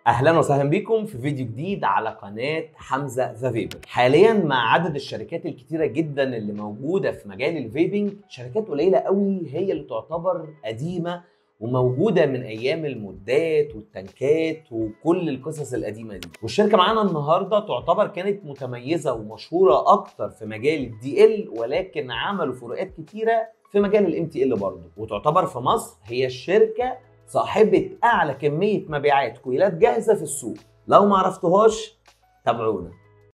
اهلا وسهلا بكم في فيديو جديد على قناه حمزه ذا فيبر حاليا مع عدد الشركات الكتيره جدا اللي موجوده في مجال الفيبنج شركات قليله قوي هي اللي تعتبر قديمه وموجوده من ايام المدات والتنكات وكل القصص القديمه دي والشركه معانا النهارده تعتبر كانت متميزه ومشهوره اكتر في مجال الدي ال ولكن عملوا فروقات كتيره في مجال الام تي ال برضه وتعتبر في مصر هي الشركه صاحبه اعلى كميه مبيعات كويلات جاهزه في السوق لو ما عرفتوهاش تابعونا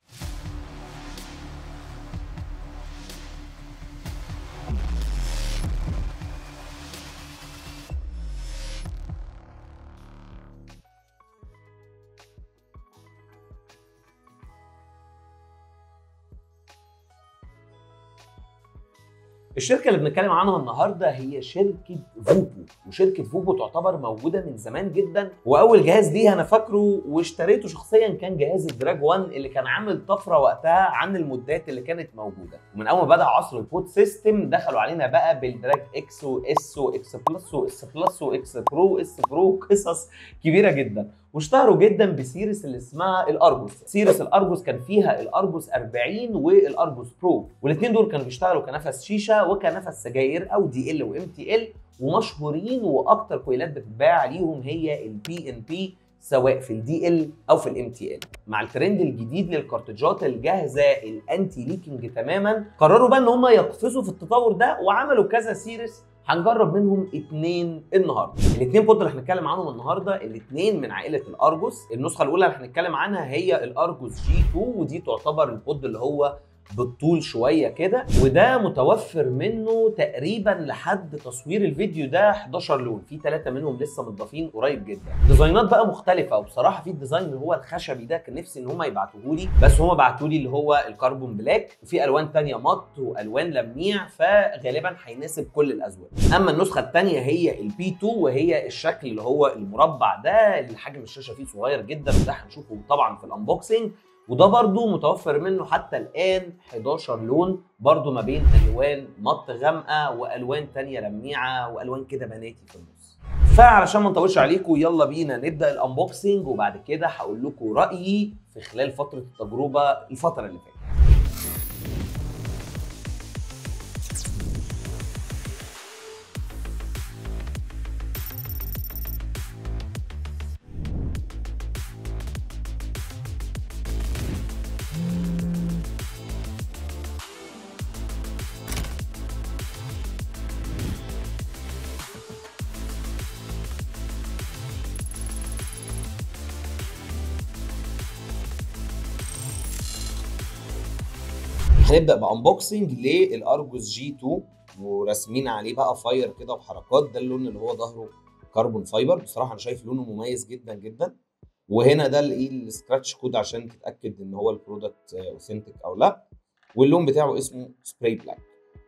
الشركه اللي بنتكلم عنها النهارده هي شركه فوبو وشركه فوبو تعتبر موجوده من زمان جدا واول جهاز ليها انا فاكره واشتريته شخصيا كان جهاز الدراج 1 اللي كان عامل طفره وقتها عن المدات اللي كانت موجوده ومن اول ما بدا عصر البوت سيستم دخلوا علينا بقى بالدراج اكس واس واكس بلس واس بلس واكس برو اس برو قصص كبيره جدا واشتهروا جدا بسيريس اللي اسمها الارجوس سيريس الارجوس كان فيها الارجوس 40 والارجوس برو والاثنين دول كانوا بيشتغلوا كنفس شيشه وكنفس سجاير او دي ال وام تي ال ومشهورين واكتر كويلات بتتباع عليهم هي البي ان بي سواء في الدي ال او في الام تي ال مع الترند الجديد للكارتجات الجاهزه الانتي ليكنج تماما قرروا بقى ان هم يقفزوا في التطور ده وعملوا كذا سيريس هنجرب منهم اتنين النهارده الاتنين بود اللي هنتكلم عنهم النهارده الاتنين من عائله الارجوس النسخه الاولى اللي هنتكلم عنها هي الارجوس جي 2 ودي تعتبر البود اللي هو بالطول شويه كده وده متوفر منه تقريبا لحد تصوير الفيديو ده 11 لون في ثلاثه منهم لسه متضافين قريب جدا ديزاينات بقى مختلفه وبصراحه في الديزاين اللي هو الخشبي ده كان نفسي ان هم يبعتوه لي بس هم بعتوا لي اللي هو الكربون بلاك وفي الوان تانية مط والوان لميع فغالبا هيناسب كل الاذواق اما النسخه الثانيه هي البي 2 وهي الشكل اللي هو المربع ده اللي حجم الشاشه فيه صغير جدا وده هنشوفه طبعا في الانبوكسنج وده برضو متوفر منه حتى الآن 11 لون برضو ما بين ألوان مط غامقة وألوان تانية لميعة وألوان كده بناتي في النص فعلشان ما نطولش عليكم يلا بينا نبدأ الأنبوكسنج وبعد كده هقول لكم رأيي في خلال فترة التجربة الفترة اللي فاتت هنبدا بانبوكسنج للارجوس جي 2 وراسمين عليه بقى فاير كده وحركات ده اللون اللي هو ظهره كربون فايبر بصراحه انا شايف لونه مميز جدا جدا وهنا ده الايه السكراتش كود عشان تتاكد ان هو البرودكت اوثنتيك او لا واللون بتاعه اسمه سبراي بلاك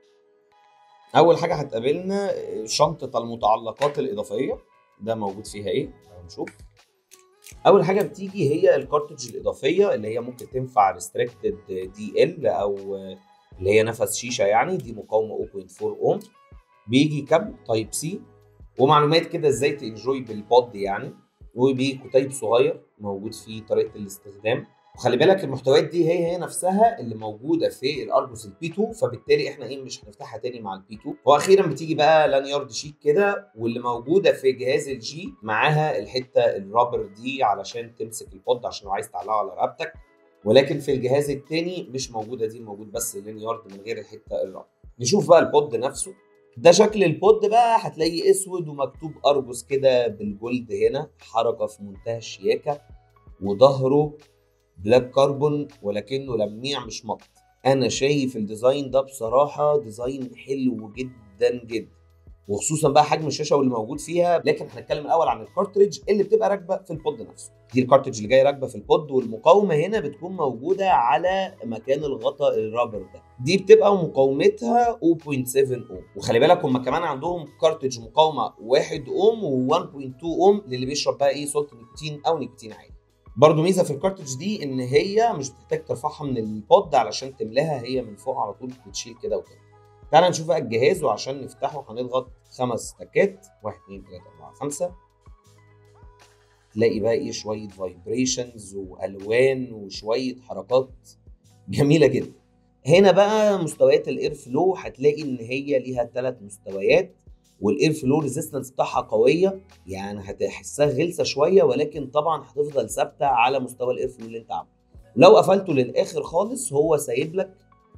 اول حاجه هتقابلنا شنطه المتعلقات الاضافيه ده موجود فيها ايه هنشوف اول حاجه بتيجي هي الكارتج الاضافيه اللي هي ممكن تنفع ريستريكتد دي ال او اللي هي نفس شيشه يعني دي مقاومه 0.4 اوم بيجي كابل تايب سي ومعلومات كده ازاي تنجوي بالبود يعني وبيجي كتيب صغير موجود فيه طريقه الاستخدام وخلي بالك المحتويات دي هي هي نفسها اللي موجوده في الارجوس البي 2 فبالتالي احنا ايه مش هنفتحها تاني مع البي 2 واخيرا بتيجي بقى لانيارد شيك كده واللي موجوده في جهاز الجي معاها الحته الرابر دي علشان تمسك البود عشان لو عايز تعلقه على رقبتك ولكن في الجهاز التاني مش موجوده دي موجود بس اللانيارد من غير الحته الرابر نشوف بقى البود نفسه ده شكل البود بقى هتلاقيه اسود ومكتوب ارجوس كده بالجولد هنا حركه في منتهى الشياكه وظهره بلاك كربون ولكنه لميع مش مط انا شايف الديزاين ده بصراحه ديزاين حلو جدا جدا وخصوصا بقى حجم الشاشه واللي موجود فيها لكن هنتكلم الاول عن الكارتريج اللي بتبقى راكبه في البود نفسه دي الكارتريج اللي جايه راكبه في البود والمقاومه هنا بتكون موجوده على مكان الغطاء الرابر ده دي بتبقى مقاومتها 0.7 اوم وخلي بالك هم كمان عندهم كارتريج مقاومه 1 اوم و1.2 اوم للي بيشرب بقى ايه سولت نيكوتين او نيكوتين عادي برضو ميزه في الكارتريج دي ان هي مش بتحتاج ترفعها من البود علشان تملاها هي من فوق على طول بتشيل كده وكده تعالى نشوف بقى الجهاز وعشان نفتحه هنضغط خمس تكات 1 2 3 4 5 هتلاقي بقى ايه شويه فايبريشنز والوان وشويه حركات جميله جدا هنا بقى مستويات الاير فلو هتلاقي ان هي ليها ثلاث مستويات والاير فلو ريزيستنس بتاعها قويه يعني هتحسها غلسه شويه ولكن طبعا هتفضل ثابته على مستوى الاير فلو اللي انت عامله لو قفلته للاخر خالص هو سايب لك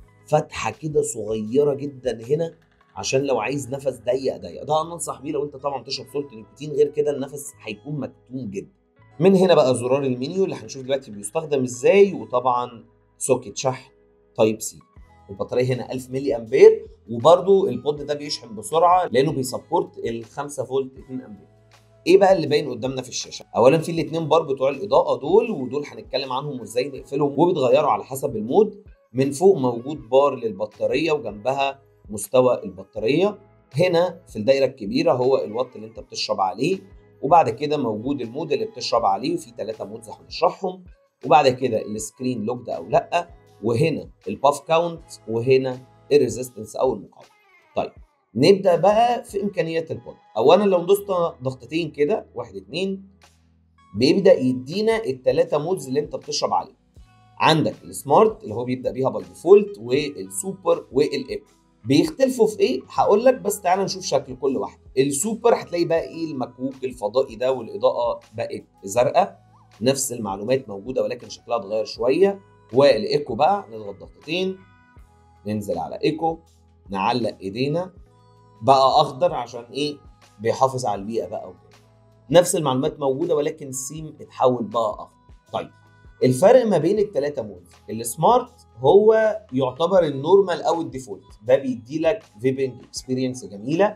فتحه كده صغيره جدا هنا عشان لو عايز نفس ضيق ضيق ده انا انصح بيه لو انت طبعا بتشرب سولت نيكوتين غير كده النفس هيكون مكتوم جدا من هنا بقى زرار المنيو اللي هنشوف دلوقتي بيستخدم ازاي وطبعا سوكت شحن تايب سي البطاريه هنا 1000 ملي امبير وبرده البود ده بيشحن بسرعه لانه بيسبورت ال 5 فولت 2 امبير ايه بقى اللي باين قدامنا في الشاشه اولا في الاثنين بار بتوع الاضاءه دول ودول هنتكلم عنهم وازاي نقفلهم وبيتغيروا على حسب المود من فوق موجود بار للبطاريه وجنبها مستوى البطاريه هنا في الدايره الكبيره هو الوات اللي انت بتشرب عليه وبعد كده موجود المود اللي بتشرب عليه وفي ثلاثه مودز هنشرحهم وبعد كده السكرين لوكد او لا وهنا الباف كاونت وهنا الريزيستنس او المقاومه طيب نبدا بقى في امكانيات البود اولا لو دوسنا ضغطتين كده واحد اتنين بيبدا يدينا الثلاثه مودز اللي انت بتشرب عليه عندك السمارت اللي هو بيبدا بيها باي ديفولت والسوبر والايكو بيختلفوا في ايه هقول لك بس تعالى نشوف شكل كل واحد السوبر هتلاقي بقى ايه المكوك الفضائي ده والاضاءه بقت زرقاء نفس المعلومات موجوده ولكن شكلها اتغير شويه والايكو بقى نضغط ضغطتين ننزل على ايكو نعلق ايدينا بقى اخضر عشان ايه بيحافظ على البيئه بقى وكده نفس المعلومات موجوده ولكن السيم اتحول بقى اخضر طيب الفرق ما بين الثلاثه مودز السمارت هو يعتبر النورمال او الديفولت ده بيدي لك فيبنج اكسبيرينس جميله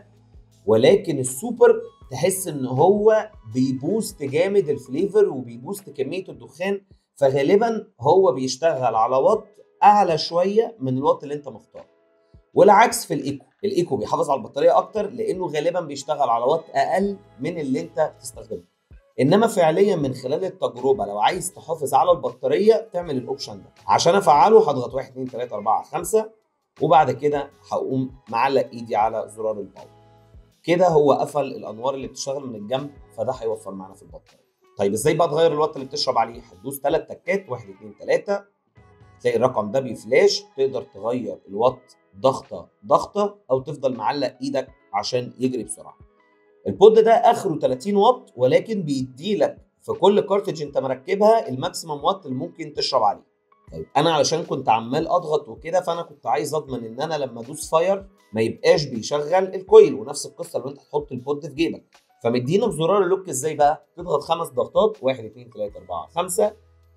ولكن السوبر تحس ان هو بيبوست جامد الفليفر وبيبوست كميه الدخان فغالبا هو بيشتغل على وات اعلى شويه من الوات اللي انت مختاره والعكس في الايكو الايكو بيحافظ على البطاريه اكتر لانه غالبا بيشتغل على وات اقل من اللي انت بتستخدمه انما فعليا من خلال التجربه لو عايز تحافظ على البطاريه تعمل الاوبشن ده عشان افعله هضغط 1 2 3 4 5 وبعد كده هقوم معلق ايدي على زرار الباور كده هو قفل الانوار اللي بتشتغل من الجنب فده هيوفر معانا في البطاريه طيب ازاي بقى تغير الوات اللي بتشرب عليه هتدوس ثلاث تكات 1 2 3 تلاقي الرقم ده بيفلاش تقدر تغير الوات ضغطه ضغطه او تفضل معلق ايدك عشان يجري بسرعه البود ده اخره 30 واط ولكن بيدي لك في كل كارتج انت مركبها الماكسيمم وات اللي ممكن تشرب عليه طيب انا علشان كنت عمال اضغط وكده فانا كنت عايز اضمن ان انا لما ادوس فاير ما يبقاش بيشغل الكويل ونفس القصه لو انت تحط البود في جيبك فمدينا بزرار اللوك ازاي بقى تضغط خمس ضغطات 1 2 3 4 5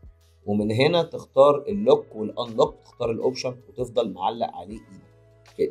ومن هنا تختار اللوك والانلوك تختار الاوبشن وتفضل معلق عليه ايدك كده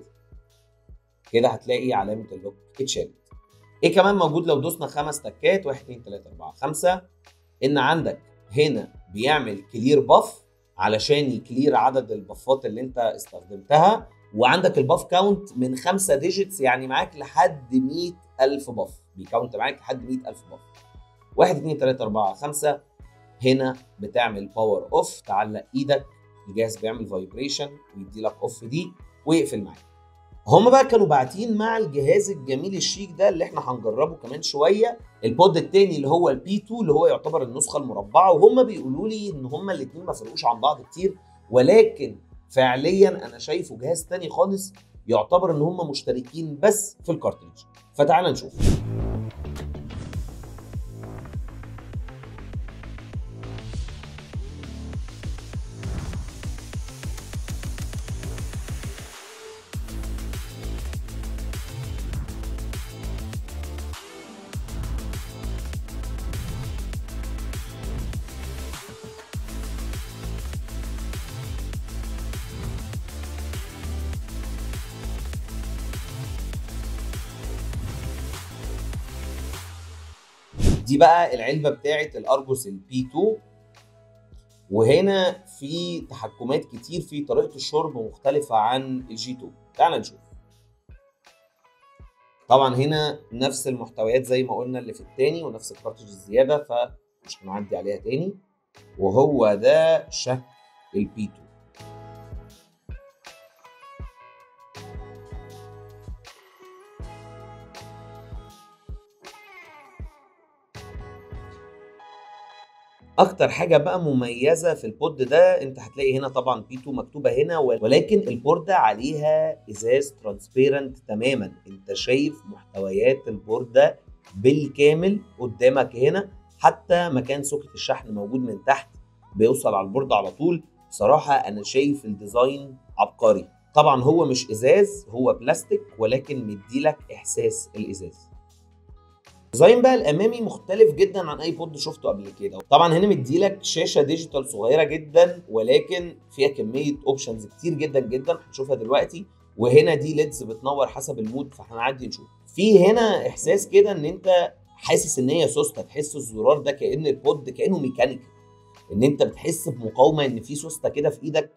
كده هتلاقي علامه اللوك اتشالت ايه كمان موجود لو دوسنا خمس تكات 1 2 3 4 5 ان عندك هنا بيعمل كلير باف علشان يكلير عدد البفات اللي انت استخدمتها وعندك الباف كاونت من خمسة ديجيتس يعني معاك لحد 100000 باف بيكاونت معاك لحد 100000 باف 1 2 3 4 5 هنا بتعمل باور اوف تعلق ايدك الجهاز بيعمل فايبريشن ويدي لك اوف دي ويقفل معاك هم بقى كانوا باعتين مع الجهاز الجميل الشيك ده اللي احنا هنجربه كمان شويه البود التاني اللي هو البي 2 اللي هو يعتبر النسخه المربعه وهم بيقولوا لي ان هم الاثنين ما فرقوش عن بعض كتير ولكن فعليا انا شايفه جهاز تاني خالص يعتبر ان هم مشتركين بس في الكارتريج فتعال نشوف دي بقى العلبه بتاعه الارجوس البي 2 وهنا في تحكمات كتير في طريقه الشرب مختلفه عن الجي 2 تعال نشوف طبعا هنا نفس المحتويات زي ما قلنا اللي في التاني ونفس الكارتج الزياده فمش هنعدي عليها تاني وهو ده شكل البي 2 اكتر حاجه بقى مميزه في البود ده انت هتلاقي هنا طبعا بي 2 مكتوبه هنا ولكن البورده عليها ازاز ترانسبيرنت تماما انت شايف محتويات البورده بالكامل قدامك هنا حتى مكان سوكت الشحن موجود من تحت بيوصل على البورده على طول بصراحه انا شايف الديزاين عبقري طبعا هو مش ازاز هو بلاستيك ولكن مديلك احساس الازاز الديزاين بقى الامامي مختلف جدا عن اي بود شفته قبل كده طبعا هنا مديلك شاشه ديجيتال صغيره جدا ولكن فيها كميه اوبشنز كتير جدا جدا هنشوفها دلوقتي وهنا دي ليدز بتنور حسب المود فهنعدي نشوف في هنا احساس كده ان انت حاسس ان هي سوسته تحس الزرار ده كان البود كانه ميكانيكال ان انت بتحس بمقاومه ان في سوسته كده في ايدك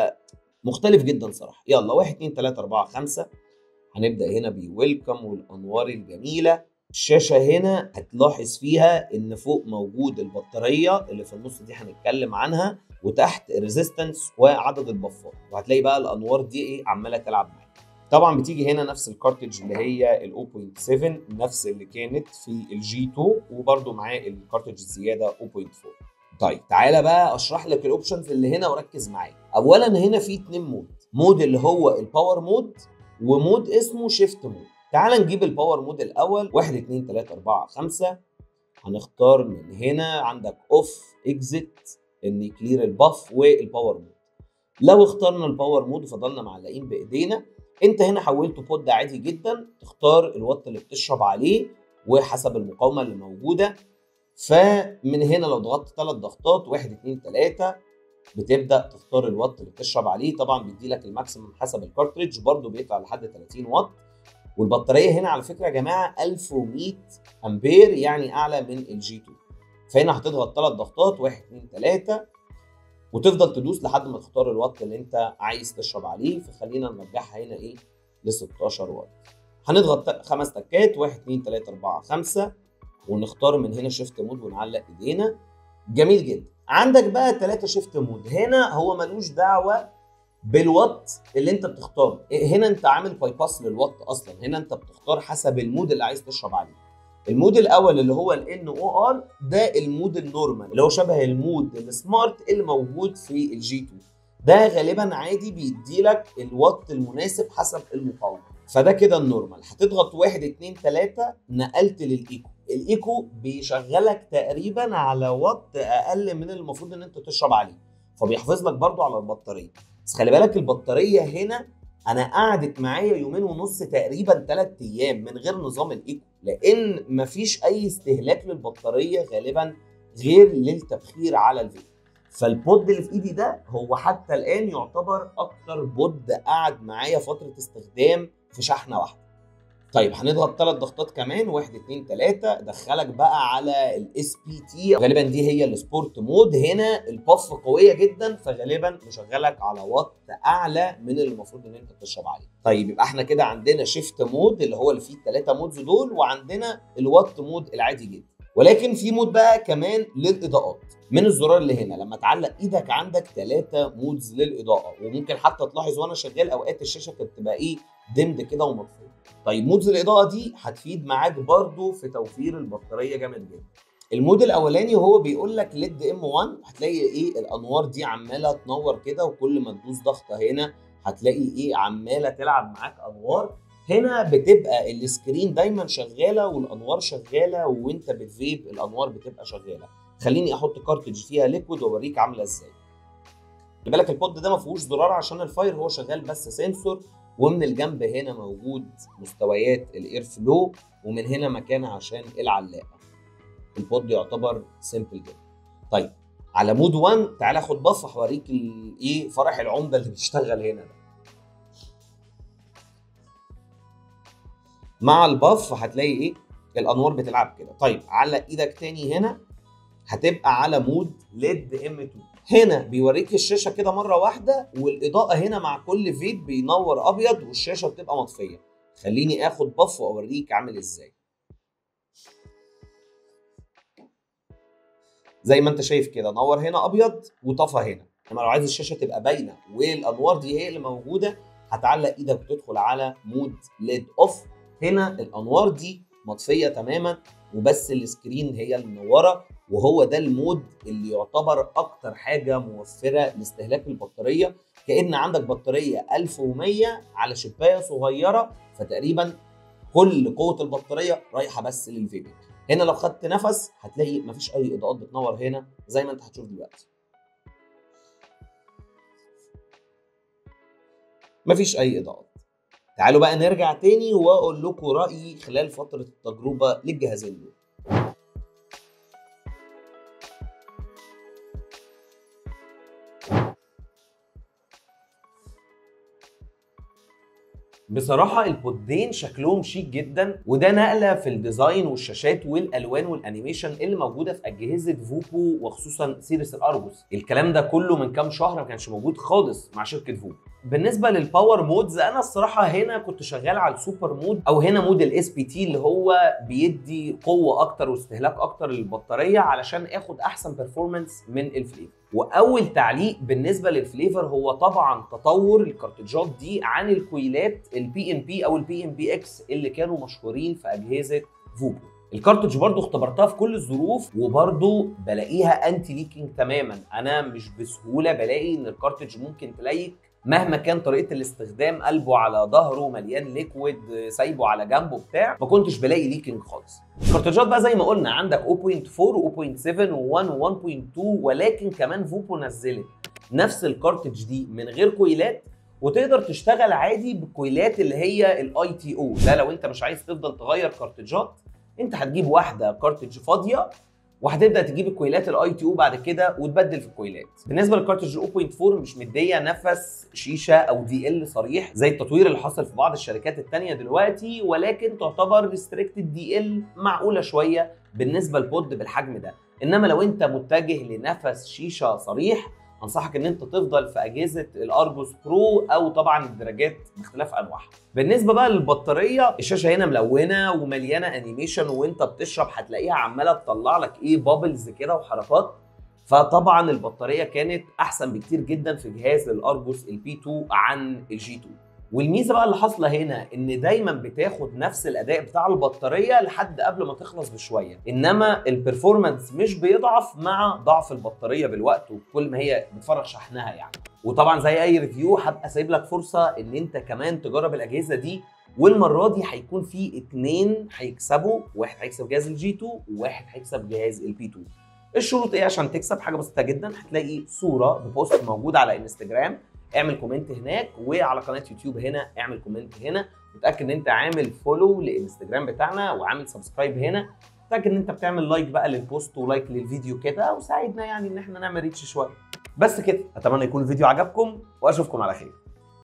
فمختلف جدا صراحه يلا 1 2 3 4 5 هنبدا هنا بويلكم والانوار الجميله الشاشه هنا هتلاحظ فيها ان فوق موجود البطاريه اللي في النص دي هنتكلم عنها وتحت الريزيستنس وعدد البفات وهتلاقي بقى الانوار دي ايه عماله تلعب معاك طبعا بتيجي هنا نفس الكارتج اللي هي ال 0.7 نفس اللي كانت في الجي 2 وبرده معاه الكارتج الزياده 0.4 طيب تعالى بقى اشرح لك الاوبشنز اللي هنا وركز معايا اولا هنا في اتنين مود مود اللي هو الباور مود ومود اسمه شيفت مود تعال نجيب الباور مود الاول 1 2 3 4 5 هنختار من هنا عندك اوف اكزيت ان يكلير الباف والباور مود لو اخترنا الباور مود وفضلنا معلقين بايدينا انت هنا حولته بود عادي جدا تختار الوات اللي بتشرب عليه وحسب المقاومه اللي موجوده فمن هنا لو ضغطت ثلاث ضغطات 1 2 3 بتبدا تختار الوات اللي بتشرب عليه طبعا بيدي لك الماكسيمم حسب الكارتريدج برده بيطلع لحد 30 واط والبطاريه هنا على فكره يا جماعه 1100 امبير يعني اعلى من الجي 2 فهنا هتضغط ثلاث ضغطات 1 2 3 وتفضل تدوس لحد ما تختار الوات اللي انت عايز تشرب عليه فخلينا نرجعها هنا ايه ل 16 واط هنضغط خمس تكات 1 2 3 4 5 ونختار من هنا شيفت مود ونعلق ايدينا جميل جدا عندك بقى ثلاثة شيفت مود هنا هو ملوش دعوه بالوات اللي انت بتختاره هنا انت عامل باي باس للوات اصلا هنا انت بتختار حسب المود اللي عايز تشرب عليه المود الاول اللي هو ال او ار ده المود النورمال اللي هو شبه المود السمارت اللي موجود في الجي 2 ده غالبا عادي بيدي لك الوات المناسب حسب المقاومه فده كده النورمال هتضغط 1 2 3 نقلت للايكو الايكو بيشغلك تقريبا على وات اقل من المفروض ان انت تشرب عليه فبيحافظ لك برضو على البطاريه بس خلي بالك البطاريه هنا انا قعدت معايا يومين ونص تقريبا ثلاث ايام من غير نظام الايكو لان مفيش اي استهلاك للبطاريه غالبا غير للتبخير على الفيديو فالبود اللي في ايدي ده هو حتى الان يعتبر اكتر بود قعد معايا فتره استخدام في شحنه واحده طيب هنضغط ثلاث ضغطات كمان 1 2 3 دخلك بقى على الاس بي تي غالبا دي هي السبورت مود هنا الباف قويه جدا فغالبا مشغلك على وات اعلى من اللي المفروض ان انت تشرب عليه طيب يبقى احنا كده عندنا شيفت مود اللي هو اللي فيه الثلاثه مودز دول وعندنا الوات مود العادي جدا ولكن في مود بقى كمان للاضاءات من الزرار اللي هنا لما تعلق ايدك عندك ثلاثه مودز للاضاءه وممكن حتى تلاحظ وانا شغال اوقات الشاشه كانت تبقى ايه دمد كده ومطفيه طيب مودز الاضاءه دي هتفيد معاك برضو في توفير البطاريه جامد جدا المود الاولاني هو بيقول لك ليد ام 1 هتلاقي ايه الانوار دي عماله تنور كده وكل ما تدوس ضغطه هنا هتلاقي ايه عماله تلعب معاك انوار هنا بتبقى السكرين دايما شغاله والانوار شغاله وانت بتفيب الانوار بتبقى شغاله خليني احط كارتج فيها ليكويد واوريك عامله ازاي خلي بالك البود ده ما فيهوش زرار عشان الفاير هو شغال بس سنسور ومن الجنب هنا موجود مستويات الاير فلو ومن هنا مكان عشان العلاقه البود يعتبر سيمبل جدا طيب على مود 1 تعالى خد بف هوريك ايه فرح العمده اللي بيشتغل هنا ده مع الباف هتلاقي ايه الانوار بتلعب كده طيب علق ايدك تاني هنا هتبقى على مود ليد ام 2 هنا بيوريك الشاشه كده مره واحده والاضاءه هنا مع كل فيد بينور ابيض والشاشه بتبقى مطفيه خليني اخد باف واوريك عامل ازاي زي ما انت شايف كده نور هنا ابيض وطفى هنا انما لو عايز الشاشه تبقى باينه والانوار دي هي اللي موجوده هتعلق ايدك وتدخل على مود ليد اوف هنا الانوار دي مطفيه تماما وبس السكرين هي اللي منوره وهو ده المود اللي يعتبر اكتر حاجه موفره لاستهلاك البطاريه كان عندك بطاريه 1100 على شبايه صغيره فتقريبا كل قوه البطاريه رايحه بس للفيبنج هنا لو خدت نفس هتلاقي مفيش اي اضاءات بتنور هنا زي ما انت هتشوف دلوقتي مفيش اي اضاءات تعالوا بقى نرجع تاني واقول لكم رايي خلال فتره التجربه للجهازين دول بصراحة البودين شكلهم شيك جدا وده نقلة في الديزاين والشاشات والألوان والأنيميشن اللي موجودة في أجهزة فوبو وخصوصا سيريس الأرجوس الكلام ده كله من كام شهر ما كانش موجود خالص مع شركة فوبو بالنسبة للباور مودز أنا الصراحة هنا كنت شغال على السوبر مود أو هنا مود الاس بي تي اللي هو بيدي قوة أكتر واستهلاك أكتر للبطارية علشان آخد أحسن بيرفورمانس من الفليفر واول تعليق بالنسبه للفليفر هو طبعا تطور الكارتجات دي عن الكويلات البي ام بي او البي ام بي اكس اللي كانوا مشهورين في اجهزه فوبو الكارتج برضو اختبرتها في كل الظروف وبرضو بلاقيها انتي ليكينج تماما انا مش بسهوله بلاقي ان الكارتج ممكن تليك مهما كان طريقه الاستخدام قلبه على ظهره مليان ليكويد سايبه على جنبه بتاع ما كنتش بلاقي ليكنج خالص الكارتجات بقى زي ما قلنا عندك 0.4 و0.7 و1 و1.2 ولكن كمان فوبو نزلت نفس الكارتج دي من غير كويلات وتقدر تشتغل عادي بالكويلات اللي هي الاي تي او ده لو انت مش عايز تفضل تغير كارتجات انت هتجيب واحده كارتج فاضيه وهتبدا تجيب الكويلات الاي تي او بعد كده وتبدل في الكويلات بالنسبه للكارتج 0.4 مش مديه نفس شيشه او دي ال صريح زي التطوير اللي حصل في بعض الشركات الثانيه دلوقتي ولكن تعتبر ريستريكتد دي ال معقوله شويه بالنسبه لبود بالحجم ده انما لو انت متجه لنفس شيشه صريح انصحك ان انت تفضل في اجهزه الارجوس برو او طبعا الدراجات باختلاف انواعها بالنسبه بقى للبطاريه الشاشه هنا ملونه ومليانه انيميشن وانت بتشرب هتلاقيها عماله تطلع لك ايه بابلز كده وحركات فطبعا البطاريه كانت احسن بكتير جدا في جهاز الارجوس البي 2 عن الجي 2 والميزه بقى اللي حاصله هنا ان دايما بتاخد نفس الاداء بتاع البطاريه لحد قبل ما تخلص بشويه انما البرفورمانس مش بيضعف مع ضعف البطاريه بالوقت وكل ما هي بتفرغ شحنها يعني وطبعا زي اي ريفيو هبقى سايب لك فرصه ان انت كمان تجرب الاجهزه دي والمره دي هيكون في اتنين هيكسبوا واحد هيكسب جهاز الجي 2 وواحد هيكسب جهاز البي 2 الشروط ايه عشان تكسب حاجه بسيطه جدا هتلاقي صوره ببوست موجود على انستجرام اعمل كومنت هناك وعلى قناه يوتيوب هنا اعمل كومنت هنا وتاكد ان انت عامل فولو للانستجرام بتاعنا وعامل سبسكرايب هنا تاكد ان انت بتعمل لايك بقى للبوست ولايك للفيديو كده وساعدنا يعني ان احنا نعمل ريتش شويه بس كده اتمنى يكون الفيديو عجبكم واشوفكم على خير